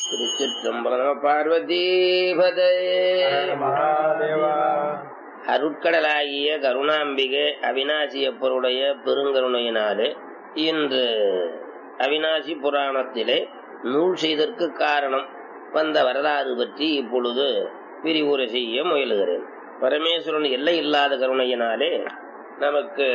திருச்சிற்றம்பலம் நம பார்வதீபதே மகாதேவா அருட்கடலாகிய கருணாம்பிகை அவிநாசியப்பருடைய பெருங்கருணையினாலே இன்று அவிநாசி புராணத்திலே நூல் செய்தற்கு காரணம் வந்த வரலாறு பற்றி இப்பொழுது விரிவுரை செய்ய முயலுகிறேன் பரமேஸ்வரன் எல்லை இல்லாத கருணையினாலே நமக்கு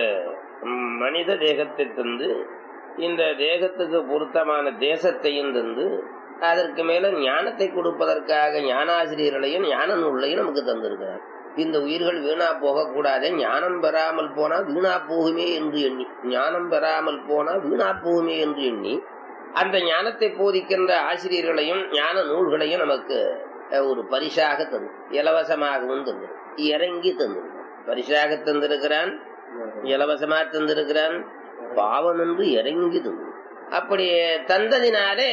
மனித தேகத்தை தந்து இந்த தேகத்துக்கு பொருத்தமான தேசத்தையும் தந்து அதற்கு மேல ஞானத்தை கொடுப்பதற்காக ஞானாசிரியர்களையும் ஞான நூல்களையும் நமக்கு தந்திருக்கிறார் இந்த உயிர்கள் வீணா போகக்கூடாது ஞானம் பெறாமல் போனா வீணா போகுமே என்று எண்ணி ஞானம் பெறாமல் போனா வீணா போகுமே என்று எண்ணி அந்த ஞானத்தை போதிக்கின்ற ஆசிரியர்களையும் ஞான நூல்களையும் நமக்கு அஹ், ஒரு பரிசாக தந்து இலவசமாகவும் தந்து இறங்கி தந்து பரிசாக தந்திருக்கிறான் இலவசமா தந்திருக்கிறான் பாவம் என்று இறங்கி தந்து அப்படி தந்ததினாலே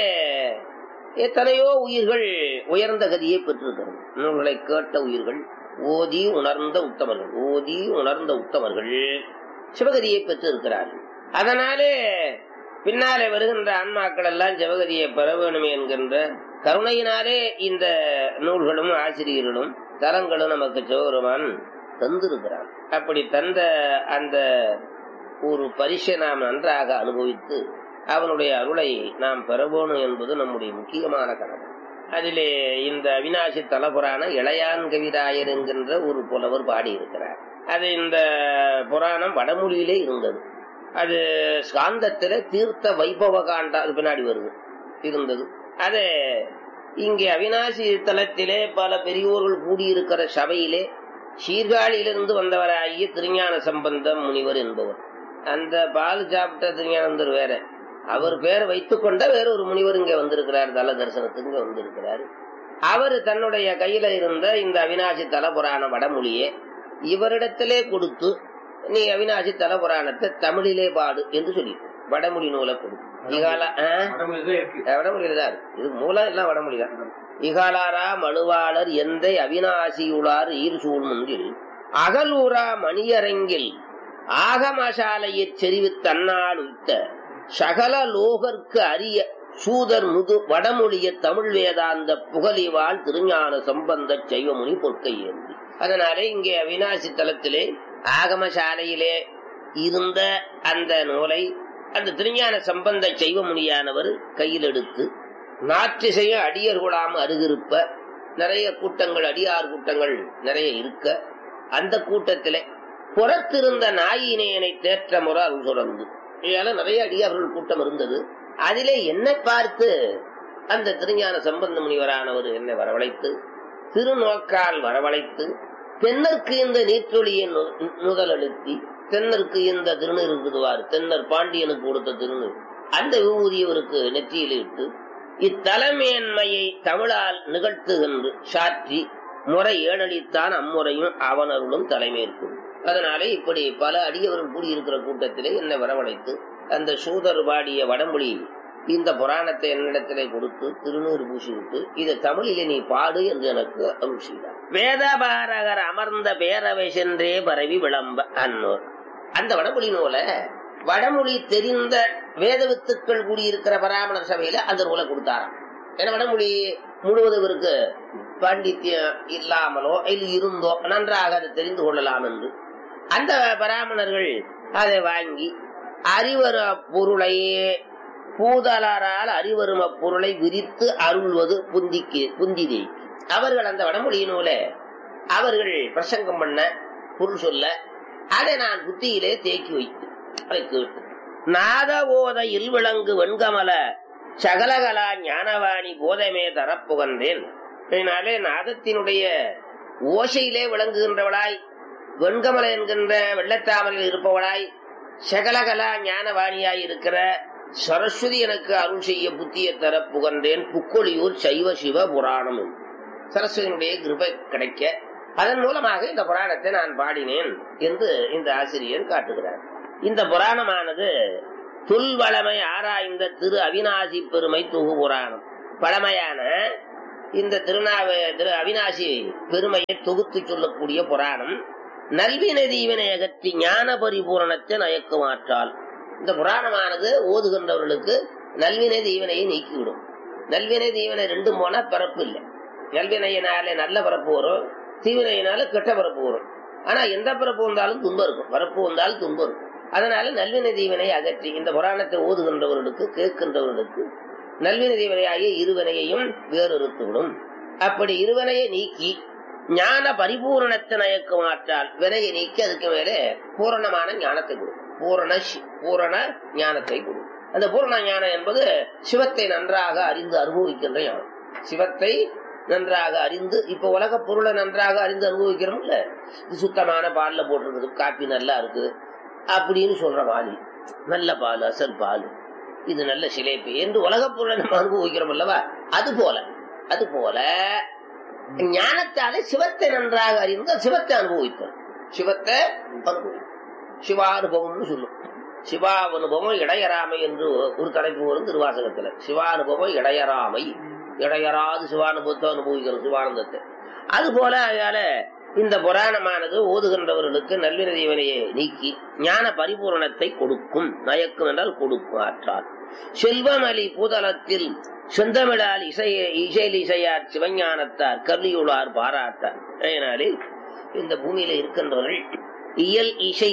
எத்தனையோ உயிர்கள் உயர்ந்த கதியை பெற்றிருக்கிறது நூல்களை கேட்ட உயிர்கள் ஓதி உணர்ந்த உத்தமர்கள் ஓதி உணர்ந்த உத்தமர்கள் சிவகதியை பெற்றிருக்கிறார்கள் அதனாலே பின்னாலே வருகின்ற ஆன்மாக்கள் எல்லாம் சிவகதியை பெற வேணுமே என்கின்ற கருணையினாலே இந்த நூல்களும் ஆசிரியர்களும் தலங்களும் நமக்கு சிவபெருமான் தந்திருக்கிறான் அப்படி தந்த அந்த ஒரு பரிசை நாம் நன்றாக அனுபவித்து அவனுடைய அருளை நாம் பெறவேணும் என்பது நம்முடைய முக்கியமான கடமை அதிலே இந்த அவினாசி தலபுராண இளையான் கவிராயர் என்கின்ற ஒரு புலவர் பாடியிருக்கிறார் அது இந்த புராணம் வடமொழியிலே இருந்தது அது ஸ்காந்தத்தில தீர்த்த வைபவ காண்டா அது பின்னாடி வருது இருந்தது அது இங்கே அவினாசி தலத்திலே பல பெரியோர்கள் கூடியிருக்கிற சபையிலே சீர்காழியிலிருந்து வந்தவராகிய திருஞான சம்பந்தம் முனிவர் என்பவர் அந்த பால் சாப்பிட்ட திருஞானந்தர் வேற அவர் பேர் வைத்துக்கொண்ட வேற ஒரு முனிவர் இங்க வந்திருக்கிறார் தல தரிசனத்துக்கு இங்க வந்திருக்கிறார் அவர் தன்னுடைய கையில இருந்த இந்த அவினாசி தலபுராண வடமொழியை இவரிடத்திலே கொடுத்து நீ அவினாசி தலபுராணத்தை தமிழிலே பாடு என்று சொல்லி வடமொழி நூலை கொடு இகால ஆ? வடமொழிதான் இருக்கு வடமொழியில தான் இருக்கு இது மூலம் எல்லாம் வடமொழி தான் இகாலாரா மனுவாளர் எந்தை அவினாசியுளார் ஈர் சூழ்முன்றில் அகலூரா மணியரங்கில் ஆகமசாலையிற் செறிவு தன்னால் உய்த்த சகல லோகர்க்கு அரிய சூதர் முது வடமொழிய தமிழ் வேதாந்த புகழிவாள் திருஞான சம்பந்த செய்வமுனி பொற்கை ஏந்தி அதனாலே இங்கே அவினாசி தலத்திலே ஆகமசாலையிலே இருந்த அந்த நூலை அந்த திருஞான சம்பந்த செய்வமுனியானவர் கையில் எடுத்து நாற்றிசைய அடியர் குழாம அருகிருப்ப நிறைய கூட்டங்கள் அடியார் கூட்டங்கள் நிறைய இருக்க அந்த கூட்டத்திலே புறத்திருந்த நாயினேனை தேற்ற முறை அருள் சுரந்து இதனால நிறைய அடியார்கள் கூட்டம் இருந்தது அதிலே என்னை பார்த்து அந்த திருஞான சம்பந்த முனிவரானவர் என்னை வரவழைத்து திருநோக்கால் வரவழைத்து தென்னற்கு இந்த நீற்றொழியை நு- நுதலெழுத்தி தென்னருக்கு இந்த திருநீர் இருக்குதுவார் தென்னர் பாண்டியனுக்கு கொடுத்த திருநீர் அந்த விபூதியவருக்கு நெற்றியில் இட்டு இத்தலைமையன்மையை தமிழால் நிகழ்த்துகின்ற சாற்றி முறை ஏழளித்தான் அம்முறையும் அவனருளும் தலைமேற்கும் அதனாலே இப்படி பல அடியவர்கள் கூடியிருக்கிற கூட்டத்திலே என்னை வரவழைத்து அந்த சூதர் பாடிய வடமொழி இந்த புராணத்தை என்னிடத்திலே கொடுத்து திருநூறு பூசி விட்டு இதை தமிழிலே நீ பாடு என்று எனக்கு அருள் செய்தார் வேதபாரகர் அமர்ந்த பேரவை சென்றே பரவி விளம்ப அன்னோர் அந்த வடமொழி நூலை வடமொழி தெரிந்த வேத வித்துக்கள் கூடியிருக்கிற பராமணர் சபையில அந்த நூலை கொடுத்தாராம் ஏன்னா வடமொழி முழுவதும் இவருக்கு பாண்டித்யம் இல்லாமலோ இல்லை இருந்தோ நன்றாக அதை தெரிந்து கொள்ளலாம் என்று அந்த பராமணர்கள் அதை வாங்கி அறிவர பொருளையே பூதலாரால் அறிவரும் அப்பொருளை விரித்து அருள்வது புந்திக்கு புந்திதே அவர்கள் அந்த வடமொழி நூலை அவர்கள் பிரசங்கம் பண்ண பொருள் சொல்ல அதை நான் புத்தியிலே தேக்கி வைத்து அதை கேட்டு நாத ஓதையில் விளங்கு வெண்கமல சகலகலா ஞானவாணி போதமே தரப்புகன்றேன் இதனாலே நாதத்தினுடைய ஓசையிலே விளங்குகின்றவளாய் வெண்கமல என்கின்ற வெள்ளத்தாமலில் இருப்பவளாய் சகலகலா ஞானவாணியாய் இருக்கிற சரஸ்வதி எனக்கு அருள் செய்ய புத்திய தர புகன்றேன் புக்கொழியூர் சைவ சிவ புராணம் என்று. சரஸ்வதியினுடைய கிருபை கிடைக்க அதன் மூலமாக இந்த புராணத்தை நான் பாடினேன் என்று இந்த ஆசிரியர் காட்டுகிறார் இந்த புராணமானது தொல்வளமை ஆராய்ந்த திரு அவினாசி பெருமை தொகு புராணம் பழமையான இந்த திருநாவ திரு அவினாசி பெருமையை தொகுத்து சொல்லக்கூடிய புராணம் நல்வினை தீவினை அகற்றி ஞான பரிபூரணத்தை நயக்குமாற்றால் இந்த புராணமானது ஓதுகின்றவர்களுக்கு நல்வினை தீவினையை நீக்கிவிடும் நல்வினை தீவினை ரெண்டும் போனா பிறப்பு இல்லை நல்வினையினாலே நல்ல பிறப்பு வரும் தீவினையினால கெட்ட பிறப்பு வரும் ஆனா எந்த பிறப்பு வந்தாலும் துன்பம் இருக்கும் பிறப்பு வந்தாலும் துன்பம் இருக்கும் அதனால நல்வினை தீவினை அகற்றி இந்த புராணத்தை ஓதுகின்றவர்களுக்கு கேட்கின்றவர்களுக்கு நல்வினை தீவினையாகிய இருவினையையும் வேறொருத்துவிடும் அப்படி இருவனையை நீக்கி ஞான பரிபூரணத்தை நயக்கு மாற்றால் வினையை நீக்கி அதுக்கு மேலே பூரணமான ஞானத்தை கொடுக்கும் பூரண சி- பூரண ஞானத்தை கொடுக்கும் அந்த பூரண ஞானம் என்பது சிவத்தை நன்றாக அறிந்து அனுபவிக்கின்ற ஞானம் சிவத்தை நன்றாக அறிந்து இப்ப உலக பொருளை நன்றாக அறிந்து அனுபவிக்கிறோம்ல இது சுத்தமான பால்ல போட்டிருக்குது காப்பி நல்லா இருக்கு அப்படின்னு சொல்ற மாதிரி நல்ல பால் அசல் பால் இது நல்ல சிலேபி என்று உலக பொருளை நம்ம அனுபவிக்கிறோம் அல்லவா அது போல அது போல ஞானத்தாலே சிவத்தை நன்றாக அறிந்து சிவத்தை அனுபவித்தோம் சிவத்தை அனுபவித்தோம் சிவானுபவம்னு சொல்லும் சிவானுபவம் இடையறாமை என்று ஒரு தலைப்பு வரும் திருவாசகத்துல சிவானுபவம் இடையறாமை இடையறாது சிவானுபவத்தை அனுபவிக்கிறோம் சிவானந்தத்தை அது போல அதனால இந்த புராணமானது ஓதுகின்றவர்களுக்கு நல்வின தீவனையை நீக்கி ஞான பரிபூரணத்தை கொடுக்கும் நயக்கும் என்றால் கொடுக்கும் ஆற்றால் செல்வமலி பூதலத்தில் செந்தமிழால் இசை இசையில் இசையார் சிவஞானத்தார் கல்வியுளார் பாராட்டார் அதனாலே இந்த பூமியில இருக்கின்றவர்கள் இயல் இசை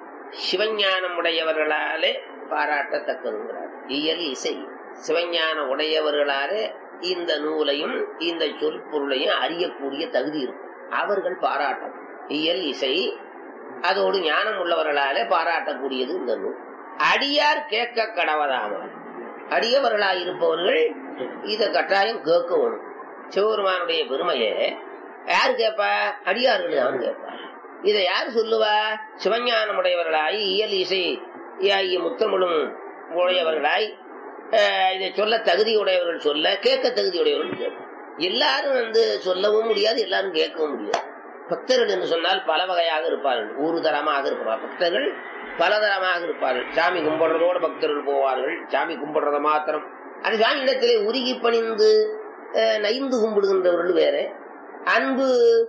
சிவஞானம் உடையவர்களாலே பாராட்டத்தக்கதுங்கிறார் இயல் இசை சிவஞானம் உடையவர்களாலே இந்த நூலையும் இந்த சொல் பொருளையும் அறியக்கூடிய தகுதி இருக்கும் அவர்கள் பாராட்டம் இயல் இசை அதோடு ஞானம் உள்ளவர்களாலே பாராட்டக்கூடியது இந்த நூல் அடியார் கேட்க கடவதாமல் அடியவர்களாய் இருப்பவர்கள் இத கட்டாயம் கேட்க வேணும் சிவபெருமானுடைய பெருமையை யார் கேட்பா அடியார்கள் தான் கேட்பா இதை யார் சொல்லுவா சிவஞானம் உடையவர்களாய் இயல் இசை ஆகிய முத்தமிழும் உடையவர்களாய் அஹ், இதை சொல்ல தகுதி உடையவர்கள் சொல்ல கேட்க தகுதி உடையவர்கள் கேட்போம் எல்லாரும் வந்து சொல்லவும் முடியாது எல்லாரும் கேட்கவும் முடியாது பக்தர்கள் என்று சொன்னால் பல வகையாக இருப்பார்கள் ஒரு தரமாக இருப்பார் பக்தர்கள் பலதரமாக இருப்பார்கள் சாமி கும்பிடுறதோட பக்தர்கள் போவார்கள் சாமி கும்பிடுறத மாத்திரம் அது சாமி இடத்திலே உருகி பணிந்து அஹ், நைந்து கும்பிடுகின்றவர்கள் வேற அன்பு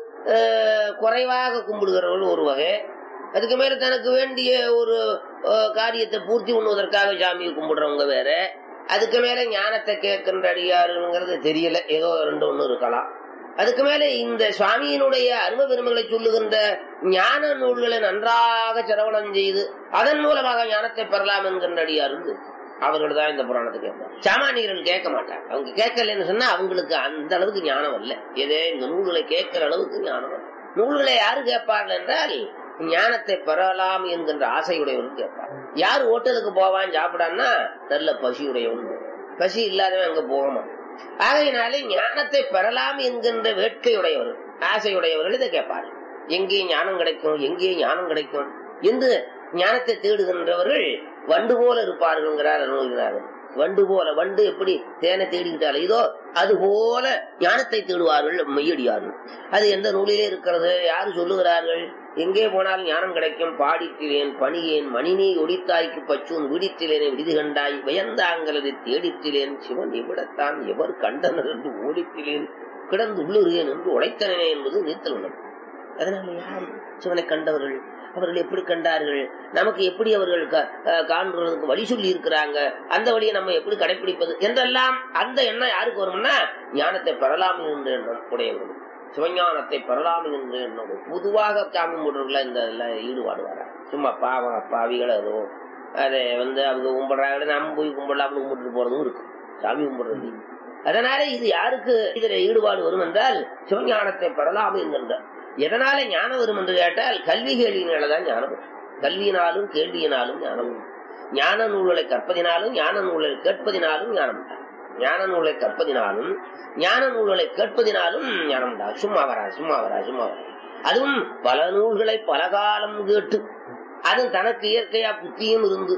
அஹ், குறைவாக கும்பிடுகிறவர்கள் ஒரு வகை அதுக்கு மேல தனக்கு வேண்டிய ஒரு அஹ், காரியத்தை பூர்த்தி பண்ணுவதற்காக சாமியை கும்பிடுறவங்க வேற அதுக்கு மேல ஞானத்தை கேட்கின்ற அடியாருங்கிறது தெரியல ஏதோ ரெண்டு ஒண்ணு இருக்கலாம் அதுக்கு மேல இந்த சுவாமியினுடைய அரும பெருமைகளை சொல்லுகின்ற ஞான நூல்களை நன்றாக சிரவணம் செய்து அதன் மூலமாக ஞானத்தை பெறலாம் என்கின்ற அடியார்கள் அவர்கள் தான் இந்த புராணத்தை கேட்பாங்க சாமானியர்கள் கேட்க மாட்டாங்க அவங்க கேட்கலன்னு சொன்னா அவங்களுக்கு அந்த அளவுக்கு ஞானம் அல்ல ஏதே இந்த நூல்களை கேட்கிற அளவுக்கு ஞானம் அல்ல நூல்களை யாரு கேட்பார்கள் என்றால் ஞானத்தை பெறலாம் என்கின்ற ஆசையுடையவர்கள் கேட்பார் யார் ஹோட்டலுக்கு போவான் சாப்பிடான்னா நல்ல பசியுடையவன் பசி இல்லாதவன் அங்க போக மாட்டான் ஆகையினாலே ஞானத்தை பெறலாம் என்கின்ற வேட்கையுடையவர்கள் ஆசையுடையவர்கள் இதை கேட்பார் எங்கே ஞானம் கிடைக்கும் எங்கே ஞானம் கிடைக்கும் என்று ஞானத்தை தேடுகின்றவர்கள் வண்டு போல இருப்பார்கள்ங்கிறார் அருள்கிறார்கள் வண்டு போல வண்டு எப்படி தேனை தேடிக்கிட்டால் இதோ அது போல ஞானத்தை தேடுவார்கள் மெய்யடியார்கள் அது எந்த நூலிலே இருக்கிறது யாரு சொல்லுகிறார்கள் எங்கே போனாலும் ஞானம் கிடைக்கும் பாடித்திலேன் பணியேன் மணினே ஒடித்தாய்க்கு பச்சூன் விடித்திலேனே விடுதி கண்டாய் பயந்தாங்களது தேடித்திலேன் சிவன் எவ்விடத்தான் எவர் கண்டனர் என்று ஓடித்திலேன் கிடந்து உள்ளுறேன் என்று உழைத்தனே என்பது நீத்தல் உள்ளது அதனால யார் சிவனை கண்டவர்கள் அவர்கள் எப்படி கண்டார்கள் நமக்கு எப்படி அவர்கள் க- அஹ் காண்கிறதுக்கு வழி சொல்லி இருக்கிறாங்க அந்த வழியை நம்ம எப்படி கடைபிடிப்பது என்றெல்லாம் அந்த எண்ணம் யாருக்கு வரும்னா ஞானத்தை பெறலாம் என்ற எண்ணம் உடையவர்கள் சிவஞானத்தை பெறலாம் என்ற எண்ணம் பொதுவாக சாமி கும்பிடுறதுல இந்த எல்லாம் ஈடுபாடு வரா சும்மா பாவம் பாவிகள் ஏதோ அதை வந்து அவங்க கும்பிடுறாங்க நம்ம போய் கும்பிடலாம் கும்பிட்டு போறதும் இருக்கு சாமி கும்பிடுறது அதனால இது யாருக்கு இதுல ஈடுபாடு வரும் என்றால் சிவஞானத்தை பெறலாம் என்கின்ற எதனால ஞானம் வரும் என்று கேட்டால் கல்வி கேள்வியினாலதான் ஞானம் வரும் கல்வியினாலும் கேள்வியினாலும் ஞானம் வரும் ஞான நூல்களை கற்பதினாலும் ஞான நூல்களை கேட்பதினாலும் ஞானம் உண்டாகும் ஞான நூலை கற்பதினாலும் ஞான நூல்களை கேட்பதினாலும் ஞானம் உண்டாகும் சும்மா வரா சும்மா வரா சும்மா வரா அதுவும் பல நூல்களை பல காலம் கேட்டு அது தனக்கு இயற்கையா புத்தியும் இருந்து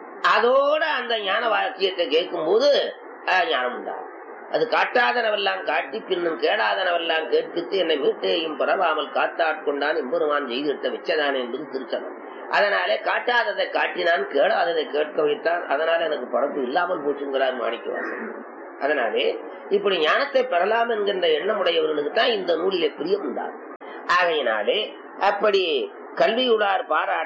அதோட அந்த ஞான வாக்கியத்தை கேட்கும் போது ஞானம் உண்டாகும் அது காட்டாதனவெல்லாம் காட்டி பின்னும் கேடாதனவெல்லாம் கேட்பித்து என்னை வீட்டையும் பரவாமல் காத்தாட்கொண்டான் எம்பெருமான் செய்திட்ட வெச்சதானே என்பது திருச்சனம் அதனாலே காட்டாததை காட்டினான் கேடாததை கேட்க வைத்தான் அதனால எனக்கு பரப்பு இல்லாமல் போச்சுங்கிறார் மாணிக்கவாசன் அதனாலே இப்படி ஞானத்தை பெறலாம் என்கின்ற எண்ணமுடையவர்களுக்கு தான் இந்த நூலிலே பிரியம் உண்டாகும் ஆகையினாலே அப்படி கல்வியுளார் பாராட்ட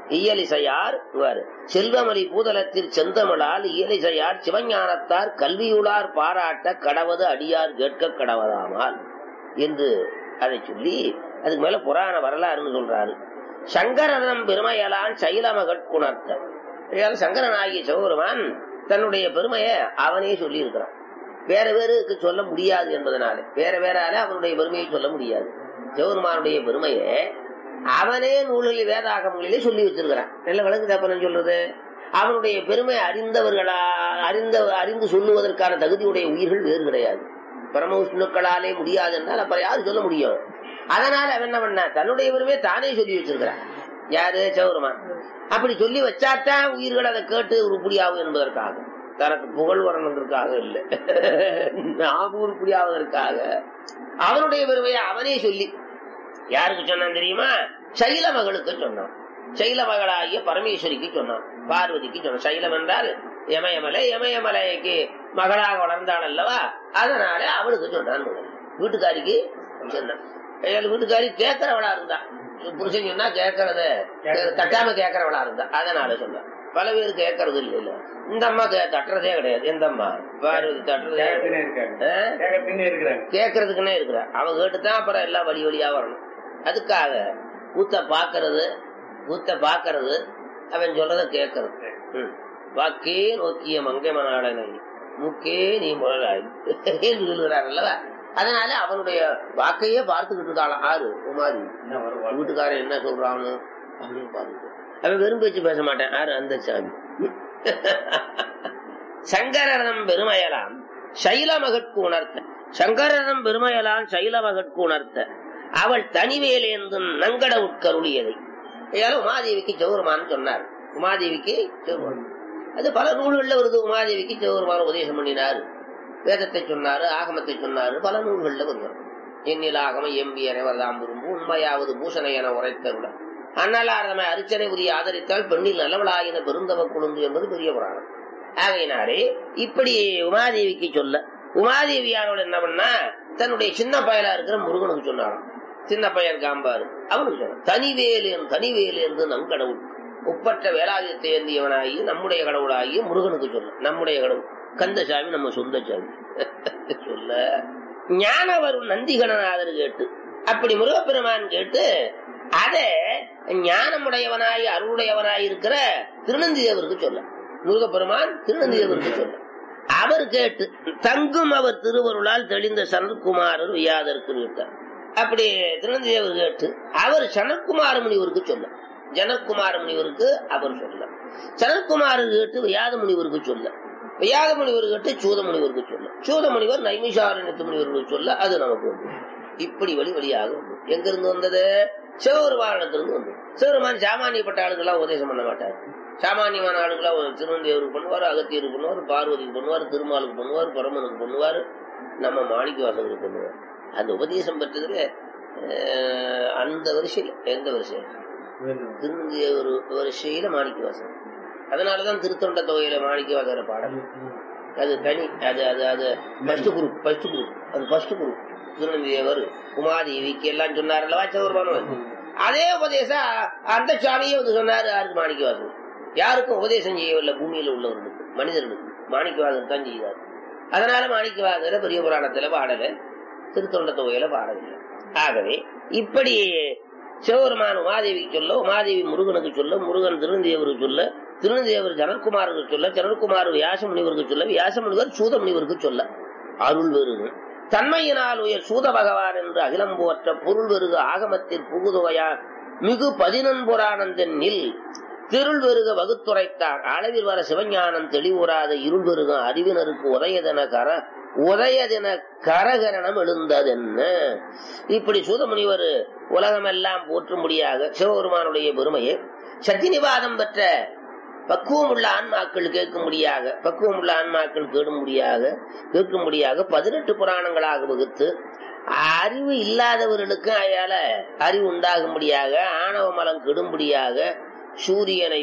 இயலிசையார் இவர் செல்வமணி பூதலத்தில் செந்தமிழால் இயலிசையார் சிவஞானத்தார் கல்வியுளார் பாராட்ட கடவது அடியார் கேட்க கடவதாமால் என்று அதை சொல்லி அதுக்கு மேல புராண வரலாறுன்னு சொல்றாரு சங்கரனம் பெருமையலான் சைலமகட்குணர்த்த சங்கரன் ஆகிய சிவபெருமான் தன்னுடைய பெருமையை அவனே சொல்லி இருக்கிறான் வேற வேறுக்கு சொல்ல முடியாது என்பதனால வேற வேறால அவனுடைய பெருமையை சொல்ல முடியாது சிவபெருமானுடைய பெருமையை அவனே நூல்களில் வேதாகமங்களிலே சொல்லி வச்சிருக்கிறான் நல்ல விளக்கு தப்பனு சொல்றது அவனுடைய பெருமை அறிந்தவர்களா அறிந்த அறிந்து சொல்லுவதற்கான தகுதியுடைய உயிர்கள் வேறு கிடையாது பரமவிஷ்ணுக்களாலே முடியாது என்றால் அப்புறம் யாரு சொல்ல முடியும் அதனால அவன் என்ன பண்ண தன்னுடைய பெருமையை தானே சொல்லி வச்சிருக்கிறான் யாரு சிவபெருமான் அப்படி சொல்லி வச்சாத்தான் உயிர்கள் அதை கேட்டு உருப்படியாகும் என்பதற்காக தனக்கு புகழ் வரணுன்றதுக்காக இல்லை நாம் உருப்படியாவதற்காக அவனுடைய பெருமையை அவனே சொல்லி யாருக்கு சொன்னான் தெரியுமா சைல மகளுக்கு சொன்னான் சைல மகளாகிய பரமேஸ்வரிக்கு சொன்னான் பார்வதிக்கு சொன்னான் சைலம் என்றால் எமயமலை எமயமலைக்கு மகளாக வளர்ந்தாள் அல்லவா அதனால அவளுக்கு சொன்னான் முதல்ல. வீட்டுக்காரிக்கு சொன்னான் ஏழு வீட்டுக்காரி கேட்கிறவளா இருந்தா புருஷன் சொன்னா கேட்கறத தட்டாம கேட்கறவளா இருந்தா அதனால சொன்னான் பல பேர் கேட்கறது இல்ல இல்ல இந்த அம்மா கே- தட்டுறதே கிடையாது எந்த அம்மா பார்வதி தட்டுறதே கேட்கறதுக்குன்னே இருக்காங்க ஆ? கேட்கறதுக்குன்னே இருக்கிறாங்க கேட்கறதுக்குன்னே இருக்கிற அவ கேட்டுதான் அப்புறம் எல்லாம் வழி வழியா வரணும் அதுக்காக கூத்த பாக்குறது கூத்த பாக்குறது அவன் சொல்றத கேட்கறது ம். வாக்கே நோக்கிய மங்கை மனாடனை முக்கே நீ முழலாய் என்று சொல்கிறார் அல்லவா அதனால அவனுடைய வாக்கையே பார்த்துக்கிட்டு இருக்காளாம் ஆறு குமாரி என்ன வருவாங்க வீட்டுக்காரன் என்ன சொல்றானோ அப்படின்னு பாருங்க அவன் வெறும் பேச்சு பேச மாட்டேன் யாரு அந்த சாமி சங்கரனம் பெருமையலாம் சைல மகட்கு உணர்த்த சங்கரனம் பெருமையலாம் சைல மகட்கு உணர்த்த அவள் தனிவேலேந்தும் நங்கட உட்கருளியதை ஏதாவது உமாதேவிக்கு சௌரமான்னு சொன்னார் உமாதேவிக்கு சிவபெருமான் அது பல நூல்கள்ல வருது உமாதேவிக்கு சிவபெருமான் உபதேசம் பண்ணினார் வேதத்தை சொன்னாரு ஆகமத்தை சொன்னாரு பல நூல்கள்ல வருது எண்ணில் ஆகம எம்பி அனைவர்தாம் விரும்பு உண்மையாவது பூஷணை என உரைத்தருடன் அன்னலாரதமை அரிச்சனை உரிய ஆதரித்தால் பெண்ணில் நல்லவளாயின பெருந்தவ குழுந்து என்பது பெரிய புராணம் ஆகையினாலே இப்படி உமாதேவிக்கு சொல்ல உமாதேவியானோட என்ன பண்ணா தன்னுடைய சின்ன பயலா இருக்கிற முருகனுக்கு சொன்னாராம் சின்ன பையன் காம்பாரு அவனுக்கு சொன்னான் தனிவேலு தனிவேலு என்று நம் கடவுள் ஒப்பற்ற வேலாயுதத்தை ஏந்தியவனாகி நம்முடைய கடவுளாகி முருகனுக்கு சொல்ல நம்முடைய கடவுள் கந்தசாமி நம்ம சொந்த சாமி சொல்ல ஞானவரும் நந்திகணநாதர் கேட்டு அப்படி முருகப்பெருமான் கேட்டு அத ஞானமுடையவனாய் அருளுடையவனாய் இருக்கிற திருநந்தி தேவருக்கு சொல்ல முருகப்பெருமான் திருநந்தி தேவருக்கு சொல்ல அவர் கேட்டு தங்கும் அவர் திருவருளால் தெளிந்த சனத்குமாரர் வியாதருக்கு விட்டார் அப்படி திருநந்தி தேவர் கேட்டு அவர் சனத்குமார முனிவருக்கு சொல்ல ஜனக்குமார முனிவருக்கு அவர் சொல்ல சனத்குமாரர் கேட்டு வியாத முனிவருக்கு சொல்ல வியாத முனிவர் கேட்டு சூத முனிவருக்கு சொல்ல சூத முனிவர் நைமிஷாரண்யத்து முனிவருக்கு சொல்ல அது நமக்கு வந்து இப்படி வழி வழியாக வந்து எங்க இருந்து வந்தது சிவபெருமானத்திலிருந்து வந்து சிவபெருமான் சாமானியப்பட்ட ஆளுக்கெல்லாம் உபதேசம் பண்ண மாட்டார் சாமானியமான ஆளுக்கெல்லாம் திருவந்தியவருக்கு பண்ணுவார் அகத்தியருக்கு பண்ணுவார் பார்வதிக்கு பண்ணுவார் திருமாலுக்கு பண்ணுவார் பரமனுக்கு பண்ணுவார் நம்ம மாணிக்க வாசகருக்கு பண்ணுவார் அந்த உபதேசம் பெற்றதுல அஹ், அந்த வரிசையில் எந்த வரிசையில் திருநந்திய ஒரு வரிசையில மாணிக்க வாசகர் அதனாலதான் திருத்தொண்ட தொகையில மாணிக்க வாசகர பாடல் அது தனி அது அது அது ஃபர்ஸ்ட் குரூப் ஃபர்ஸ்ட் குரூப் அது ஃபர்ஸ்ட் குரூப் திருநந்தியவர் உமாதேவிக்கு எல்லாம் சொன்னார் அல்லவா சௌர்பானவர் அதே உபதேசம் அந்த சுவாமியே வந்து சொன்னாரு யாருக்கு மாணிக்கவாசன் யாருக்கும் உபதேசம் செய்யவில்லை பூமியில உள்ளவர்களுக்கு மனிதர்களுக்கு மாணிக்கவாசன் தான் செய்தார் அதனால மாணிக்கவாசர பெரிய புராணத்துல பாடல திருத்தொண்ட தொகையில பாடவில்லை ஆகவே இப்படி சிவபெருமான் உமாதேவிக்கு சொல்ல உமாதேவி முருகனுக்கு சொல்ல முருகன் திருநந்தியவருக்கு சொல்ல திருநந்தியவர் ஜனகுமாருக்கு சொல்ல ஜனகுமார் வியாச முனிவருக்கு சொல்ல வியாச முனிவர் சூத முனிவருக்கு சொல்ல அருள் வெறுகு தன்மையினால் உயர் சூத பகவான் என்று அகிலம் போற்ற பொருள் வெறுகு ஆகமத்தில் புகுதுவையா மிகு பதினன்புரானந்தன் நில் திருள் வெறுக வகுத்துரைத்தான் அளவில் வர சிவஞானம் தெளிவுறாத இருள் வெறுக அறிவினருக்கு உதயதன கர உதயதின கரகரணம் எழுந்ததென்ன இப்படி சூதமுனிவர் உலகமெல்லாம் போற்றும்படியாக சிவபெருமானுடைய பெருமையை சத்தினிவாதம் பெற்ற பக்குவம் உள்ள ஆன்மாக்கள் கேட்கும்படியாக பக்குவம் உள்ள ஆன்மாக்கள் கேடும்படியாக கேட்கும்படியாக பதினெட்டு புராணங்களாக வகுத்து அறிவு இல்லாதவர்களுக்கு அயால அறிவு உண்டாகும்படியாக ஆணவ மலம் கெடும்படியாக சூரியனை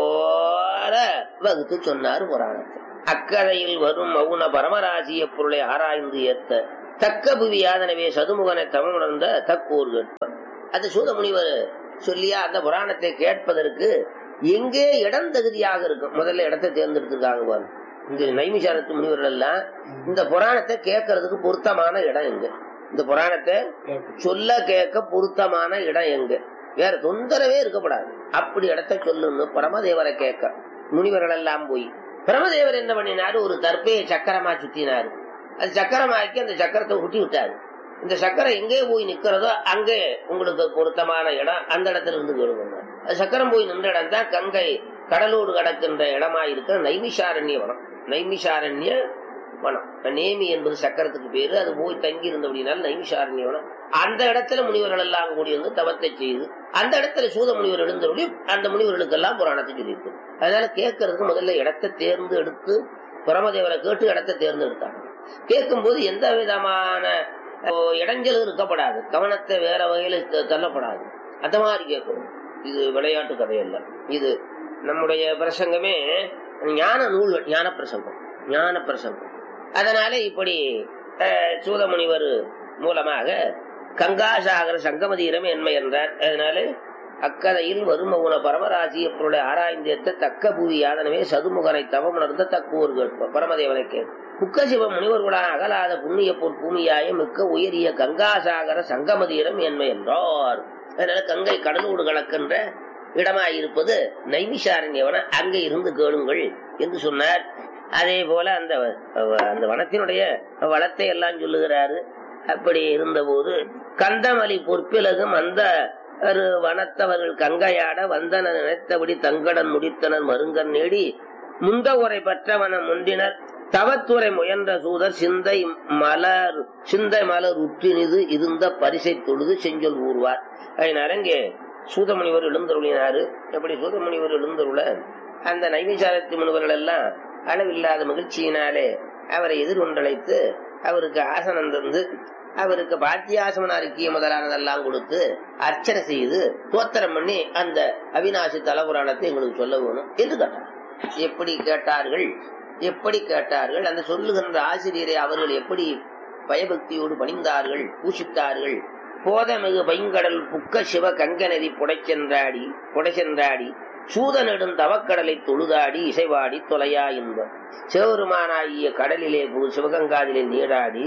போல வகுத்து சொன்னார் புராணத்தை அக்கதையில் வரும் மௌன பரமராசிய பொருளை ஆராய்ந்து ஏத்த தக்க புவி யாதனவே சதுமுகனை தமிழ் உணர்ந்த தக்கோர் கேட்பார் அது சூதமுனிவர் சொல்லியா அந்த புராணத்தை கேட்பதற்கு எங்கே இடம் தகுதியாக இருக்கும் முதல்ல இடத்தை தேர்ந்தெடுத்திருக்காங்க பாருங்க இந்த நைமிசாரத்து முனிவர்கள் எல்லாம் இந்த புராணத்தை கேட்கறதுக்கு பொருத்தமான இடம் எங்க இந்த புராணத்தை சொல்ல கேட்க பொருத்தமான இடம் எங்க வேற தொந்தரவே இருக்கப்படாது அப்படி இடத்தை சொல்லணும்னு பரமதேவரை கேட்க முனிவர்கள் எல்லாம் போய் பிரமதேவர் என்ன பண்ணினாரு ஒரு தற்பையை சக்கரமா சுத்தினாரு அது சக்கரமாக்கி அந்த சக்கரத்தை ஊட்டி விட்டாரு இந்த சக்கரம் எங்கே போய் நிக்கிறதோ அங்கே உங்களுக்கு பொருத்தமான இடம் அந்த இடத்துல இருந்து கேளுங்க அது சக்கரம் போய் நின்ற இடம் தான் கங்கை கடலோடு கடக்கின்ற இடமா இருக்கிற நைமிஷாரண்ய வனம் நைமிஷாரண்ய வனம் நேமி என்பது சக்கரத்துக்கு பேரு அது போய் தங்கி இருந்தபடினால நைமிஷாரண்ய வனம் அந்த இடத்துல முனிவர்கள் எல்லாம் கூடி வந்து தவத்தை செய்து அந்த இடத்துல சூத முனிவர் எழுந்தபடி அந்த முனிவர்களுக்கெல்லாம் புராணத்தை சொல்லியிருக்கு அதனால கேட்கறதுக்கு முதல்ல இடத்தை தேர்ந்து எடுத்து பரமதேவரை கேட்டு இடத்தை தேர்ந்தெடுத்தாங்க கேட்கும் போது எந்த விதமான அஹ், இடைஞ்சலும் இருக்கப்படாது கவனத்தை வேற வகையில த- தள்ளப்படாது அந்த மாதிரி கேட்கணும் இது விளையாட்டு கதை அல்ல இது நம்முடைய பிரசங்கமே ஞான நூல்கள் ஞான பிரசங்கம் ஞான பிரசங்கம் அதனால இப்படி அஹ், சூதமுனிவர் மூலமாக கங்காசாகர சங்கமதீரம் என்மை என்றார் அதனால அக்கதையில் வரும் உன பரமராசி பொருளை ஆராய்ந்தேத்த தக்க புவி யாதனவே சதுமுகனை தவமுணர்ந்த தக்குவோர் கேட்போம் பரமதேவனை கேட்போம் முக்கசிவ முனிவர்களான அகலாத புண்ணிய பொற் பூமியாய மிக்க உயரிய கங்காசாகர சங்கமதீரம் என்மை என்றார் அதனால கங்கை கடலோடு கலக்கின்ற இடமாயிருப்பது நைமிஷாரண்யவன அங்கே இருந்து கேளுங்கள் என்று சொன்னார் அதே போல அந்த அந்த வனத்தினுடைய வளத்தை எல்லாம் சொல்லுகிறாரு அப்படி இருந்தபோது கந்தமலி பொற்பிலகும் அந்த ஒரு வனத்தவர்கள் கங்கையாட வந்தன நினைத்தபடி தங்கடன் முடித்தனர் மருங்கன் நேடி முந்த உரை பற்றவன முந்தினர் தவத்துறை முயன்ற சூதர் சிந்தை மலர் சிந்தை மலர் உற்றினிது இருந்த பரிசை தொழுது செஞ்சொல் ஊர்வார் அதனால இங்கே சூதமுனிவர் எழுந்தருளினாரு எப்படி சூதமுனிவர் எழுந்தருள அந்த நைமிசாரத்து முனிவர்கள் எல்லாம் அளவில்லாத மகிழ்ச்சியினாலே அவரை எதிர்கொண்டழைத்து அவருக்கு ஆசனம் தந்து அவருக்கு பாத்தியாசமன அறிக்கைய முதலானதெல்லாம் கொடுத்து அர்ச்சனை செய்து தோத்திரம் பண்ணி அந்த அவிநாசி தலபுராணத்தை எங்களுக்கு சொல்ல வேணும் என்று கேட்டார் எப்படி கேட்டார்கள் எப்படி கேட்டார்கள் அந்த சொல்லுகின்ற ஆசிரியரை அவர்கள் எப்படி பயபக்தியோடு பணிந்தார்கள் பூசித்தார்கள் போதமிகு பைங்கடல் புக்க சிவ கங்க நதி புடைச்சென்றாடி புடைச்சென்றாடி சூதனிடும் தவக்கடலை தொழுதாடி இசைவாடி தொலையா இன்பம் சிவபெருமானாகிய கடலிலே பு சிவகங்காதிலே நீராடி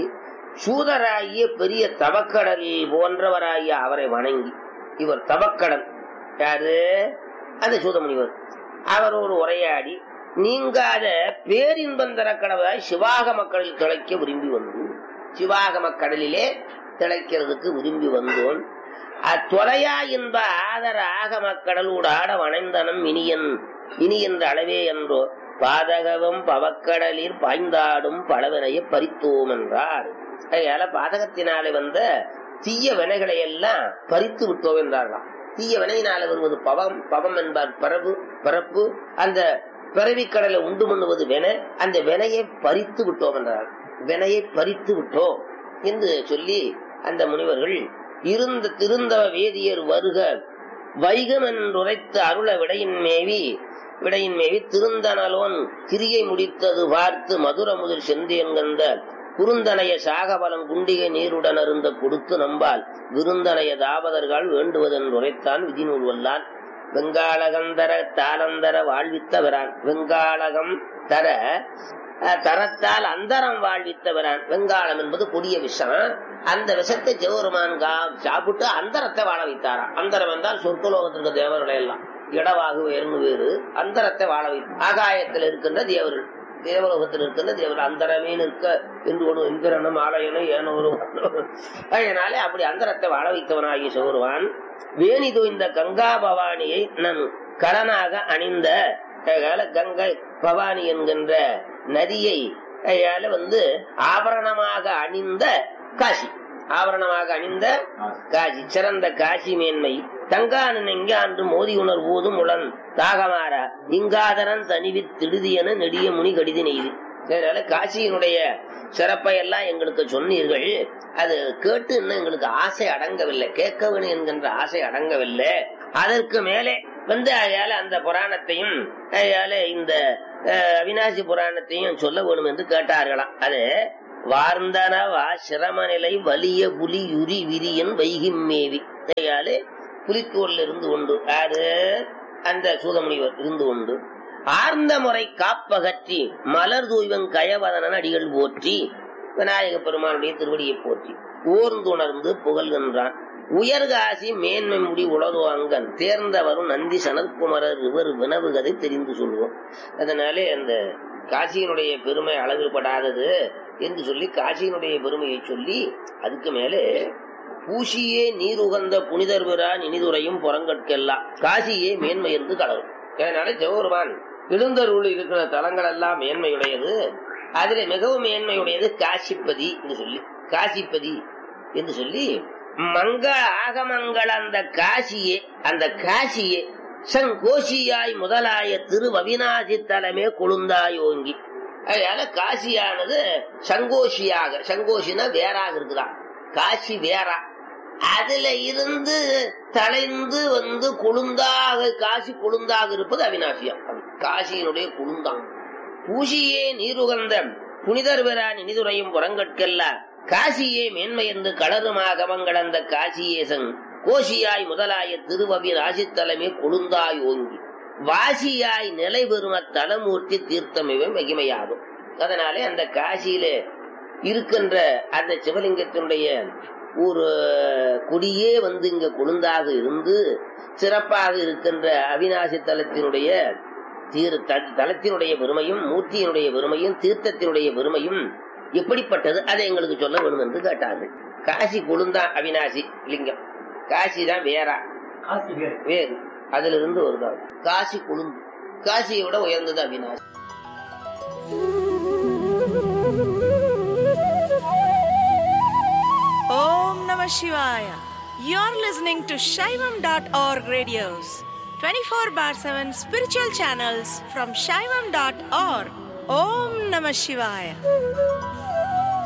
சூதராகிய பெரிய தவக்கடல் போன்றவராகிய அவரை வணங்கி இவர் தவக்கடல் யாரு அந்த சூதமுனிவர் அவரோடு உரையாடி நீங்காத பேரின்பம் தர கடவுளாய் சிவாக மக்களில் திளைக்க விரும்பி வந்து சிவாகம கடலிலே திளைக்கிறதுக்கு விரும்பி வந்தோன் அத்தொலையா என்ப ஆதர ஆகம கடலூடாட வணைந்தனம் இனியன் இனி என்ற அளவே என்றோ பாதகவம் பவக்கடலில் பாய்ந்தாடும் பலவனைய பறித்தோம் என்றார் அதனால பாதகத்தினாலே வந்த தீய வினைகளை எல்லாம் பறித்து விட்டோம் என்றார்களாம் தீய வினையினால வருவது பவம் பவம் என்பார் பரப்பு பரப்பு அந்த பிறவி கடலை உண்டு பண்ணுவது வென அந்த வினையை பறித்து விட்டோம் என்றார் வினையை பறித்து விட்டோம் என்று சொல்லி அந்த முனிவர்கள் இருந்த திருந்தவ வேதியர் வருக வைகம் என்றுரைத்து அருள விடையின் மேவி விடையின் மேவி திருந்தனலோன் கிரியை முடித்தது பார்த்து மதுர முதிர் செந்தேன்கந்த குறுந்தனைய சாகபலம் குண்டிகை நீருடன் அருந்த கொடுத்து நம்பால் விருந்தனைய தாபதர்கள் வேண்டுவதென்று உரைத்தான் விதிநூல் வல்லான் வெங்காளகந்தர தாளந்தர வாழ்வித்தவரான் வெங்காளகம் தர அஹ், தரத்தால் அந்தரம் வாழ்வித்தவரான் வெங்காளம் என்பது கொடிய விஷம் அந்த விஷத்தை சிவபெருமான் கா- சாப்பிட்டு அந்தரத்தை வாழ வைத்தாராம் அந்தரம் என்றால் சொர்க்கலோகத்திற்கு தேவர்களை எல்லாம் இடவாகு வேறு வேறு அந்தரத்தை வாழ வைத்து ஆகாயத்தில் இருக்கின்ற தேவர்கள் தேவலோகத்தில் இருக்கின்ற தேவர் அந்தரமே நிற்க என்று ஒரு இந்திரனும் ஆலயனும் ஏனோ ஒரு அதனாலே அப்படி அந்தரத்தை வாழ வைத்தவனாகிய சிவருவான் வேணி தோய்ந்த கங்கா பவானியை நம் கரனாக அணிந்த அதனால கங்கை பவானி என்கின்ற நதியை அதனால வந்து ஆபரணமாக அணிந்த காசி ஆபரணமாக அணிந்த காசி சிறந்த காசி மேன்மை தங்கானன் எங்கான்று மோதி உணர் ஊதும் உளன் தாகமாற இங்காதரன் தனிவி திடுதியன நெடிய முனி கடிதி நெய்தி அதனால காசியினுடைய சிறப்பை எல்லாம் எங்களுக்கு சொன்னீர்கள் அது கேட்டு இன்னும் எங்களுக்கு ஆசை அடங்கவில்லை கேட்க வேணும் என்கின்ற ஆசை அடங்கவில்லை அதற்கு மேலே வந்து அயால அந்த புராணத்தையும் அயால இந்த அஹ், அவிநாசி புராணத்தையும் சொல்ல வேணும் என்று கேட்டார்களாம் அது வார்ந்தனவா சிரமநிலை வலிய புலி யுரி விரியன் வைகிம் மேவி அயாலே புலித்தோல்ல இருந்து கொண்டு யாரு அந்த சூதமுனிவர் இருந்து கொண்டு ஆர்ந்த முறை காப்பகற்றி மலர் தூய்வன் கயவதனன் அடிகள் போற்றி விநாயக பெருமானுடைய திருவடியை போற்றி ஓர்ந்துணர்ந்து புகழ்கின்றான் உயர்காசி மேன்மை முடி உலகோ அங்கன் தேர்ந்தவரும் நந்தி சனத்குமரர் இவர் வினவுகதை தெரிந்து சொல்லுவோம் அதனாலே அந்த காசியினுடைய பெருமை அளவில்படாதது என்று சொல்லி காசியினுடைய பெருமையை சொல்லி அதுக்கு மேலே பூசியே நீர் உகந்த புனிதர் பிரான் இனிதுரையும் புறங்கட்கெல்லாம் காசியே மேன்மை என்று கடவுள் அதனால ஜெகருமான் எழுந்தருள் இருக்கிற தலங்கள் எல்லாம் மேன்மையுடையது அதில் மிகவும் மேன்மையுடையது காசிப்பதி என்று சொல்லி காசிப்பதி என்று சொல்லி மங்க ஆகமங்கள் அந்த காசியே அந்த காசியே சங்கோஷியாய் முதலாய திரு அவிநாசி தலைமே கொழுந்தாயோங்கி அதனால காசியானது சங்கோஷியாக சங்கோஷினா வேறாக இருக்குதான் காசி வேறா அதுல இருந்து தலைந்து வந்து கொழுந்தாக காசி கொழுந்தாக இருப்பது அவிநாசியம் காசியினுடைய கொழுந்தான் பூசியே நீருகந்த புனிதர் பெறான் இனிதுரையும் புறங்கட்கல்ல காசியே மேன்மை என்று களருமாகவங்கள் அந்த காசியேசன் கோஷியாய் முதலாய திருவவி ராசித்தலமே கொழுந்தாய் ஓங்கி வாசியாய் நிலை பெறும தலமூர்த்தி தீர்த்தமிவே மகிமையாகும் அதனாலே அந்த காசியிலே இருக்கின்ற அந்த சிவலிங்கத்தினுடைய ஒரு கொடியே வந்து இங்க கொழுந்தாக இருந்து சிறப்பாக இருக்கின்ற அவிநாசி தலத்தினுடைய தீர் த- தலத்தினுடைய பெருமையும் மூர்த்தியினுடைய பெருமையும் தீர்த்தத்தினுடைய பெருமையும் எப்படிப்பட்டது அதை எங்களுக்கு சொல்ல வேண்டும் என்று கேட்டார்கள் காசி கொழுந்தா அவிநாசி லிங்கம் காசி தான் வேறா காசி வேறு வேறு அதுல இருந்து வருதான் காசி கொழுந்து காசியை விட உயர்ந்தது Avinashi Om Namah Shivaya. You're listening to Shaivam.org radios, 24 bar 7 spiritual channels from Shaivam.org. Om Namah Shivaya.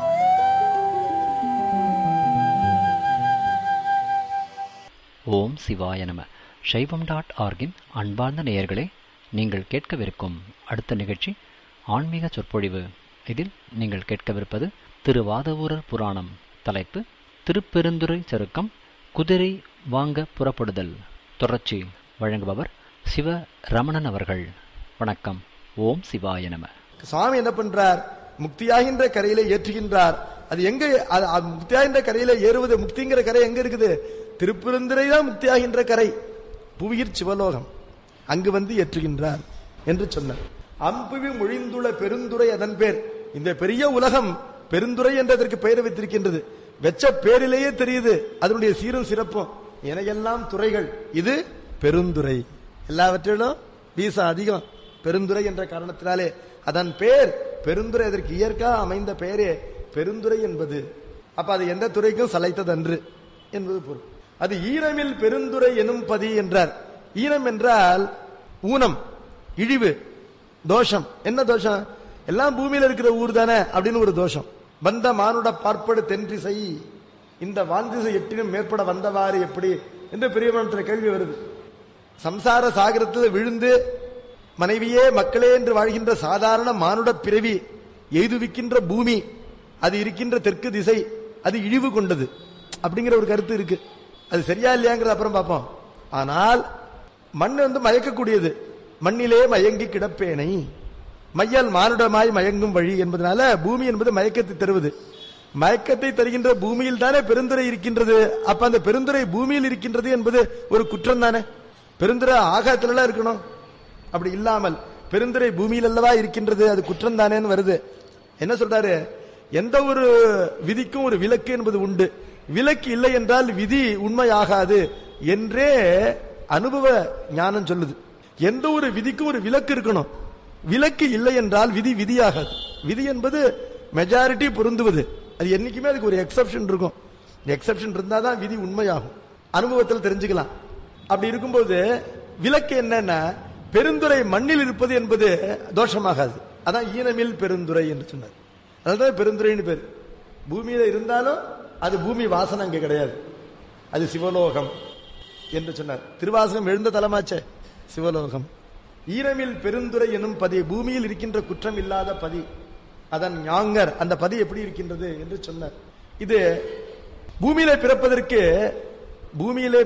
ஓம் சிவாய நம சைவம் டாட் ஆர்கின் அன்பார்ந்த நேயர்களே நீங்கள் கேட்கவிருக்கும் அடுத்த நிகழ்ச்சி ஆன்மீக சொற்பொழிவு இதில் நீங்கள் கேட்கவிருப்பது திருவாதவூரர் புராணம் தலைப்பு திருப்பெருந்துறை சருக்கம் குதிரை வாங்க புறப்படுதல் தொடர்ச்சி வழங்குபவர் சிவ ரமணன் அவர்கள் வணக்கம் ஓம் சிவாய நம சுவாமி என்ன பண்றார் முக்தியாகின்ற கரையில ஏற்றுகின்றார் அது எங்க அது அது முக்தியாகின்ற கரையில ஏறுவது முக்திங்கிற கரை எங்க இருக்குது திருப்பெருந்துறை தான் முக்தியாகின்ற கரை புவியிற் சிவலோகம் அங்கு வந்து ஏற்றுகின்றார் என்று சொன்னார் அம்புவி மொழிந்துள்ள பெருந்துறை அதன் பேர் இந்த பெரிய உலகம் பெருந்துறை என்றதற்கு பெயர் வைத்திருக்கின்றது வெச்ச பேரிலேயே தெரியுது அதனுடைய சீரும் சிறப்பும் எனக்கெல்லாம் துறைகள் இது பெருந்துறை எல்லாவற்றிலும் வீசம் அதிகம் பெருந்துறை என்ற காரணத்தினாலே அதன் பேர் பெருந்துறை அதற்கு இயற்கா அமைந்த பெயரே பெருந்துறை என்பது அப்ப அது எந்த துறைக்கும் சளைத்ததன்று என்பது பொருள் அது ஈரமில் பெருந்துறை எனும் பதி என்றார் ஈரம் என்றால் ஊனம் இழிவு தோஷம் என்ன தோஷம் எல்லாம் பூமியில இருக்கிற ஊர் தானே அப்படின்னு ஒரு தோஷம் வந்த மானுட பார்ப்படு தென்றிசை இந்த வாந்திசை எட்டினும் மேற்பட வந்தவாறு எப்படி என்று பெரியவனத்துல கேள்வி வருது சம்சார சாகரத்தில் விழுந்து மனைவியே மக்களே என்று வாழ்கின்ற சாதாரண மானுட பிறவி எய்துவிக்கின்ற பூமி அது இருக்கின்ற தெற்கு திசை அது இழிவு கொண்டது அப்படிங்கிற ஒரு கருத்து இருக்கு அது சரியா இல்லையாங்கிறத அப்புறம் பார்ப்போம் ஆனால் மண் வந்து மயக்கக்கூடியது மண்ணிலே மயங்கி கிடப்பேனை மையல் மானுடமாய் மயங்கும் வழி என்பதனால பூமி என்பது மயக்கத்தை தருவது மயக்கத்தை தருகின்ற பூமியில் தானே பெருந்துரை இருக்கின்றது அப்ப அந்த பெருந்துரை பூமியில் இருக்கின்றது என்பது ஒரு குற்றம் தானே பெருந்துரை ஆகாயத்துல இருக்கணும் அப்படி இல்லாமல் பெருந்துரை பூமியில் அல்லவா இருக்கின்றது அது குற்றம் தானேன்னு வருது என்ன சொல்றாரு எந்த ஒரு விதிக்கும் ஒரு விலக்கு என்பது உண்டு விலக்கு இல்லை என்றால் விதி உண்மையாகாது என்றே அனுபவ ஞானம் சொல்லுது எந்த ஒரு விதிக்கும் ஒரு விலக்கு இருக்கணும் விலக்கு இல்லை என்றால் விதி விதியாகாது விதி என்பது மெஜாரிட்டி பொருந்துவது அது என்னைக்குமே அதுக்கு ஒரு எக்ஸப்ஷன் இருக்கும் எக்ஸப்ஷன் இருந்தா தான் விதி உண்மையாகும் அனுபவத்தில் தெரிஞ்சுக்கலாம் அப்படி இருக்கும்போது விலக்கு என்னன்னா பெருந்துரை மண்ணில் இருப்பது என்பது தோஷமாகாது அதான் ஈனமில் பெருந்துரை என்று சொன்னார் அதுதான் பெருந்துரைன்னு பேர் பூமியில இருந்தாலும் அது பூமி வாசனை அங்க கிடையாது அது சிவலோகம் என்று சொன்னார் திருவாசகம் எழுந்த தலமாச்சே சிவலோகம் ஈரமில் பெருந்துரை எனும் பதி பூமியில் இருக்கின்ற குற்றம் இல்லாத பதி அதன் ஞாங்கர் அந்த பதி எப்படி இருக்கின்றது என்று சொன்னார் இது பூமியிலே பிறப்பதற்கு பூமியிலே